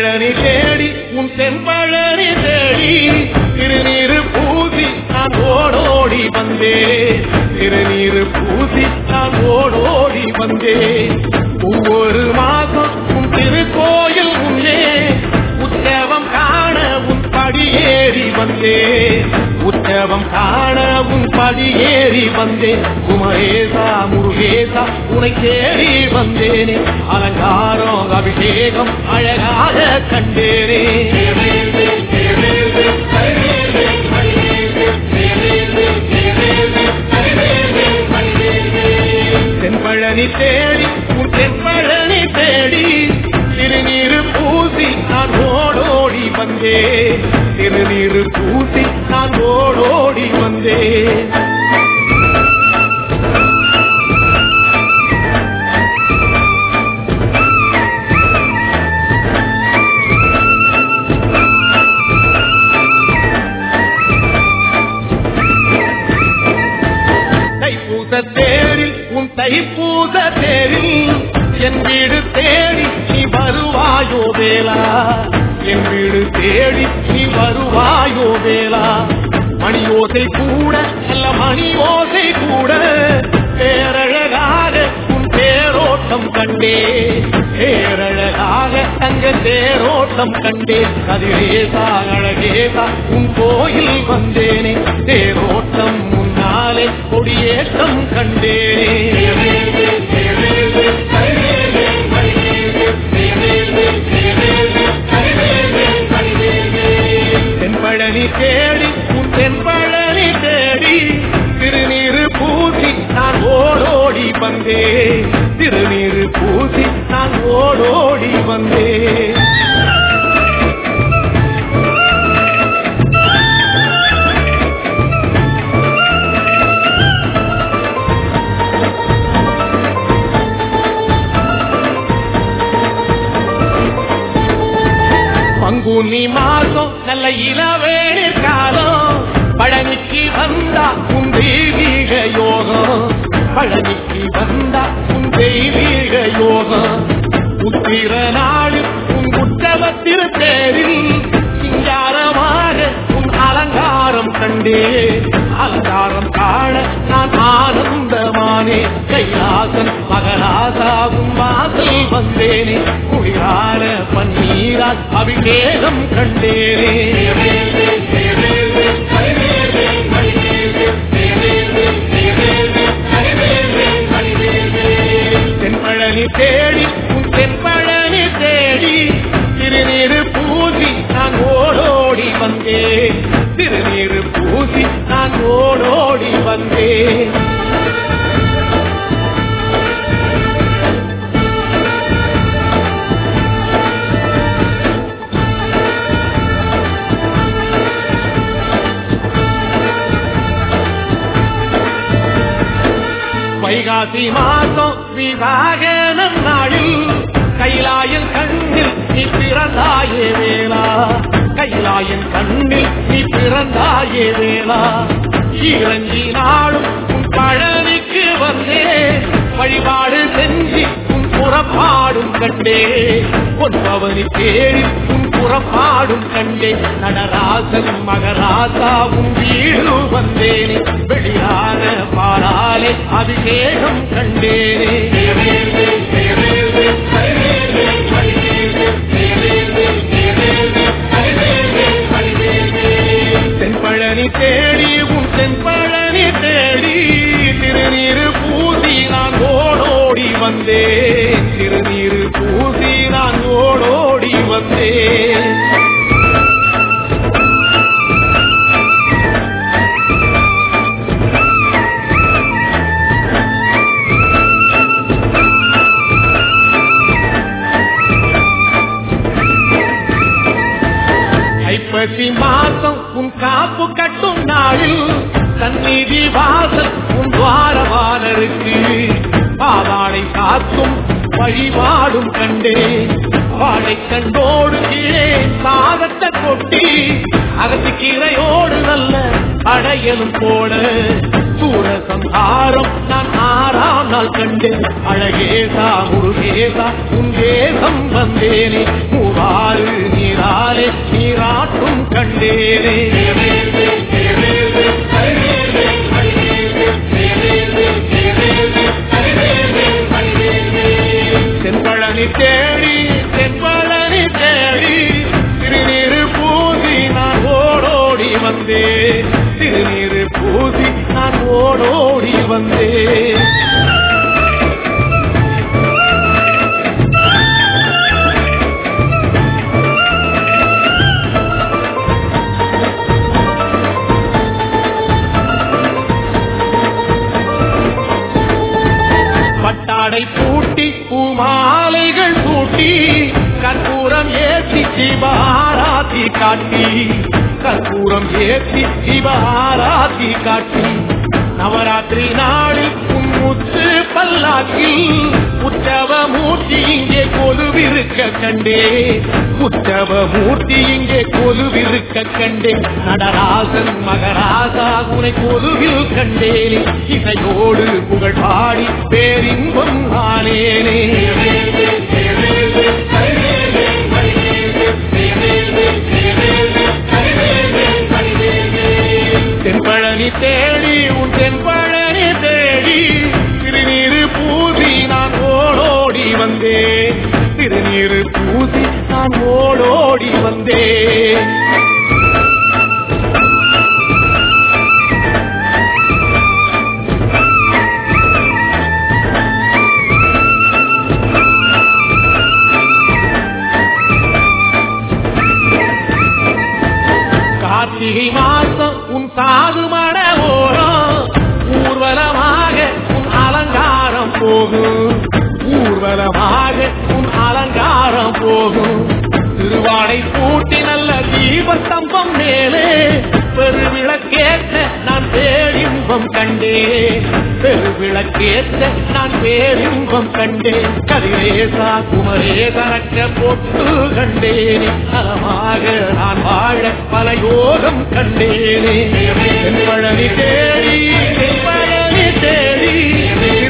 தென்பழனி தேடி உன் தென்பழனி தேடி திருநீரு பூசி நான் ஓடோடி வந்தேன் திருநீரு பூசி நான் ஓடோடி வந்தேன் ஒவ்வொரு மாதம் உன் திருக்கோயில் முன்னே உற்சவம் காண உன் படியேறி வந்தேன் உற்சவம் காண உன் படியேறி வந்தேன் குமரேசா முருகேசா உனை தேடி வந்தேனே அலங்காரம் அபிஷேகம் அழகாக கண்டேனே தென்பழனி தேடி உன் தென்பழனி தேடி திருநீரு பூசி நான் ஓடோடி வந்தேன் திருநீரு பூசி நான் ஓடோடி வந்தேன் தைப்பூச தேரில் உன் தைப்பூச தேரில் என் வீடு தேடி நீ வருவாயோ வேளா என் வீடு தேடி நீ வருவாயோ வேளா மணி ஓசை கூட நல்ல மணி ஓசை கூட பேரழகாக உன் தேரோட்டம் கண்டே பேரழகாக தங்க தேரோட்டம் கண்டே கதிரேசா அழகேசா உன் கோயில் வந்தேனே தேரோட்டம் முன்னாலே கொடியேற்றம் கண்டேனே தென்பழனி தேடி உன் தென்பழனி தேடி திருநீரு பூசி நான் ஓடோடி வந்தேன் திருநீரு பூசி நான் ஓடோடி வந்தேன் பங்குனி மாசம் நல்ல இளவேணி காலம் பழனிக்கு வந்தா உன் தெய்வீக யோகம் பழனிக்கு வந்தா உன் தெய்வீக யோகம் உத்திர நாளில் உன் உற்சவத்திரு தேரில் சிங்காரமாக உன் அலங்காரம் கண்டே அலங்காரம் காண நான் ஆனந்தமானே கைலாசன் மகராசாவும் வாசல் வந்தேனே குளிரான பன்னீரால் அபிஷேகம் கண்டேனே தென்பழனி தேடி உன் தென்பழனி தேடி திருநீரு பூசி நான் ஓடோடி வந்தேன் திருநீரு பூசி நான் ஓடோடி வந்தேன் வைகாசி மாசம் விவாகனம் நாளில் கைலாயன் கண்ணில் நீ பிறந்தாயே வேளா கைலாயன் கண்ணில் நீ பிறந்தாயே வேளா இறங்கி நாளும் உன் பழனிக்கு வந்தே வழிபாடு செஞ்சு உன் புறப்பாடும் கண்டே பொன்பவனி தேடி உன் புறப்பாடும் கண்டே நடராசன் மகராசாவும் வீடு வந்தேனே வெளியான பாராலே அபிஷேகம் கண்டேனே தென்பழனி தேடி உன் தென்பழனி தேடி திருநீரு பூசி நான் ஓடோடி வந்தேன் திருநீரு பூசி நான் ஓடோடி வந்தேன் ஐப்பசி மாசம் உன் காப்பு கட்டும் நாளில் சந்நிதி வாசல் உன் துவாரவானருக்கு பாவாடை காத்தும் வழிபாடும் கண்டே வாழை கண்டோடு கீழே சாதத்தை கொட்டி அகத்துக்கீரையோடு நல்ல அடையலும் போட சூரசம்ஹாரம் நான் ஆறாம் நாள் கண்டேன் அழகேசா முருகேசா உன் தேசம் வந்தேனே மூவாறு கண்டேனே தென்பழனி தேடி தென்பழனி தேடி திருநீரு பூசி நான் ஓடோடி வந்தேன் திருநீரு பூசி நான் ஓடோடி வந்தேன் பட்டாடை பூட்டி பூமாலைகள் பூட்டி கற்பூரம் ஏற்றி சிவாராத்தி காட்டி கற்பூரம் ஏற்றி சிவாராத்தி காட்டி நவராத்திரி நாளில் முத்து பல்லாக்கில் உற்சவ மூர்த்தி இங்கே கொலுவிருக்க கண்டே உற்சவ மூர்த்தி இங்கே கொலுவிருக்க கண்டே நடராசன் மகராசா உனை கொலுவில் கண்டேனே இசையோடு புகழ் பாடி பேரின்பம் ஆனேனே தென்பழனி தேடி உன் தென்பழனி தேடி திருநீரு பூசி நான் ஓடோடி வந்தேன் திருநீரு பூசி நான் ஓடோடி வந்தேன் கார்த்திகை மாசம் உன் சாது மட ஓரம் ஊர்வலமாக உன் அலங்காரம் போகும் ஊர்வலமாக உன் அலங்காரம் போகும் திருவாடை பூட்டி நல்ல தீபஸ்தம்பம் மேலே பெருவிளக்கேற்ற நான் பேரின்பம் கண்டேன் பெருவிளக்கேற்ற நான் பேரின்பம் கண்டேன் கதிரேசா குமரேசனக்க பொட்டு கண்டேனே நலமாக நான் வாழ பல யோகம் கண்டேனே தென்பழனி தேடி தென்பழனி தேடி